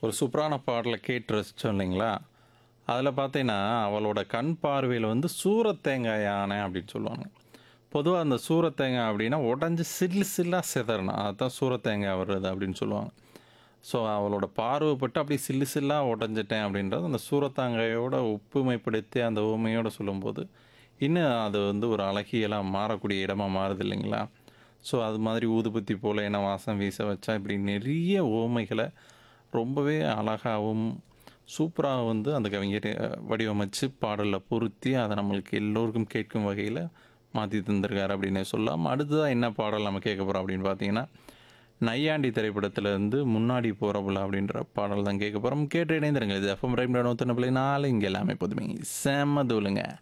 ஒரு சூப்பரான பாடலை கேட்டு ரசித்தோம் இல்லைங்களா அதில் பார்த்தீங்கன்னா அவளோட கண் பார்வையில் வந்து சூரத்தேங்காய் யானை அப்படின்னு சொல்லுவாங்க பொதுவாக அந்த சூரத்தேங்காய் அப்படின்னா உடஞ்சி சில்லு சில்லாக சிதறணும் அதுதான் சூரத்தேங்காய் வருது அப்படின்னு சொல்லுவாங்க ஸோ அவளோட பார்வைப்பட்டு அப்படி சில்லு சில்லாக உடஞ்சிட்டேன் அப்படின்றது அந்த சூரத்தாங்காயோட ஒப்புமைப்படுத்தி அந்த ஊமையோட சொல்லும்போது இன்னும் அது வந்து ஒரு அழகியலாக மாறக்கூடிய இடமா மாறுது இல்லைங்களா ஸோ அது மாதிரி ஊதுபத்தி போல் என்ன வாசம் வீச வச்சா இப்படி நிறைய ஓமைகளை ரொம்பவே அழகாகவும் சூப்பராக வந்து அந்த கவிஞர் வடிவமைச்சு பாடலில் பொருத்தி அதை நம்மளுக்கு எல்லோருக்கும் கேட்கும் வகையில் மாற்றி தந்திருக்காரு அப்படின்னு சொல்லலாம் அடுத்ததாக என்ன பாடல் நம்ம கேட்க போகிறோம் அப்படின்னு பார்த்தீங்கன்னா நையாண்டி திரைப்படத்துல இருந்து முன்னாடி போகிறபுல அப்படின்ற பாடல் தான் கேட்க போகிறோம் கேட்டு இணைந்திருங்க இது எஃப்எம் ரைம் நூற்றி நாலு இங்கே எல்லாமே பொதுமை செம்ம தூளுங்க